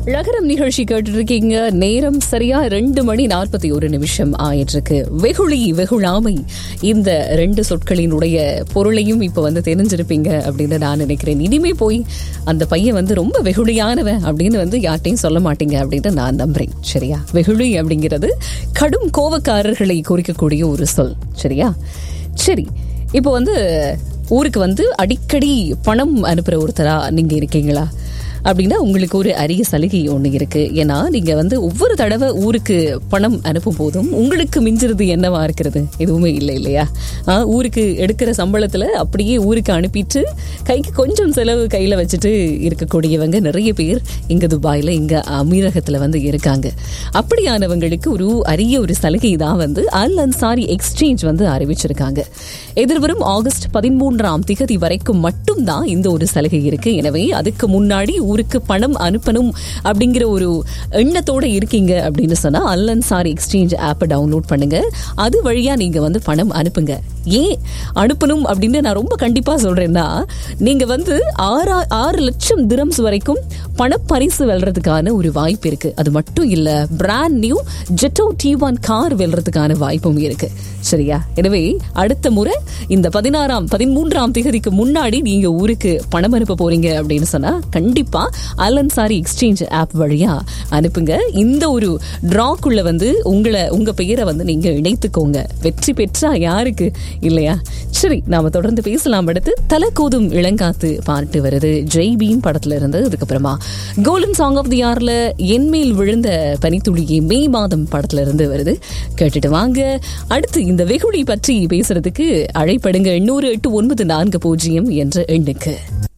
லகரம் நிகழ்ச்சி கேட்டு இருக்கீங்க நேரம் சரியா ரெண்டு மணி நாற்பத்தி ஒரு நிமிஷம் ஆயிட்டு இருக்கு வெகுளி வெகுளாமை இந்த ரெண்டு சொற்களினுடைய பொருளையும் இப்ப வந்து தெரிஞ்சிருப்பீங்க அப்படின்னு நான் நினைக்கிறேன் இனிமே போய் அந்த பையன் வந்து ரொம்ப வெகுளியானவன் அப்படின்னு வந்து யார்ட்டையும் சொல்ல மாட்டீங்க அப்படின்னு நான் நம்புறேன் சரியா வெகுளி அப்படிங்கிறது கடும் கோவக்காரர்களை குறிக்கக்கூடிய ஒரு சொல் சரியா சரி இப்போ வந்து ஊருக்கு வந்து அடிக்கடி பணம் அனுப்புற ஒருத்தரா நீங்க இருக்கீங்களா அப்படின்னா உங்களுக்கு ஒரு அரிய சலுகை ஒன்று இருக்கு ஏன்னா நீங்க வந்து ஒவ்வொரு தடவை ஊருக்கு பணம் அனுப்பும் போதும் உங்களுக்கு மிஞ்சிறது என்னவா இருக்கிறது எதுவுமே இல்லை இல்லையா ஆ, ஊருக்கு எடுக்கிற சம்பளத்துல அப்படியே ஊருக்கு அனுப்பிட்டு கைக்கு கொஞ்சம் செலவு கையில வச்சுட்டு இருக்கக்கூடியவங்க நிறைய பேர் இங்க துபாயில இங்க அமீரகத்துல வந்து இருக்காங்க அப்படியானவங்களுக்கு ஒரு அரிய ஒரு சலுகை தான் வந்து அல் அன்சாரி எக்ஸ்சேஞ்ச் வந்து அறிவிச்சிருக்காங்க எதிர்வரும் ஆகஸ்ட் பதிமூன்றாம் திகதி வரைக்கும் மட்டும்தான் இந்த ஒரு சலுகை இருக்கு எனவே அதுக்கு முன்னாடி ஊருக்கு பணம் அனுப்பணும் அப்படிங்கிற ஒரு எண்ணத்தோட இருக்கீங்க அப்படின்னு சொன்னா அல் அன்சாரி எக்ஸ்சேஞ்ச் ஆப்பை டவுன்லோட் பண்ணுங்க அது வழியா நீங்க வந்து பணம் அனுப்புங்க ஏன் அனுப்பணும் அப்படின்னு நான் ரொம்ப கண்டிப்பா சொல்றேன்னா நீங்க வந்து ஆறா ஆறு லட்சம் திரம்ஸ் வரைக்கும் பணப்பரிசு வெல்றதுக்கான ஒரு வாய்ப்பு இருக்கு அது மட்டும் இல்ல brand new Jetour T one car வெல்றதுக்கான வாய்ப்பும் இருக்கு சரியா எனவே அடுத்த முறை இந்த பதினாறாம் பதிமூன்றாம் திகதிக்கு முன்னாடி நீங்க ஊருக்கு பணம் அனுப்ப போறீங்க அப்படின்னு சொன்னா கண்டிப்பா அலன்சாரி எக்ஸ்சேஞ்ச் ஆப் வழியா அனுப்புங்க இந்த ஒரு டிராக்குள்ள வந்து உங்களை உங்க பெயரை வந்து நீங்க இணைத்துக்கோங்க வெற்றி பெற்றா யாருக்கு இல்லையா சரி நாம தொடர்ந்து பேசலாம் அடுத்து தலகோதும் இளங்காத்து பாட்டு வருது ஜெய் பீம் படத்துல இருந்து அதுக்கப்புறமா கோல்டன் சாங் ஆஃப் தி யார்ல என்மேல் விழுந்த பனித்துளியே மே மாதம் படத்துல இருந்து வருது கேட்டுட்டு வாங்க அடுத்து இந்த வெகுளி பற்றி பேசுறதுக்கு அழைப்படுங்க எண்ணூறு எட்டு ஒன்பது நான்கு பூஜ்ஜியம் என்ற எண்ணுக்கு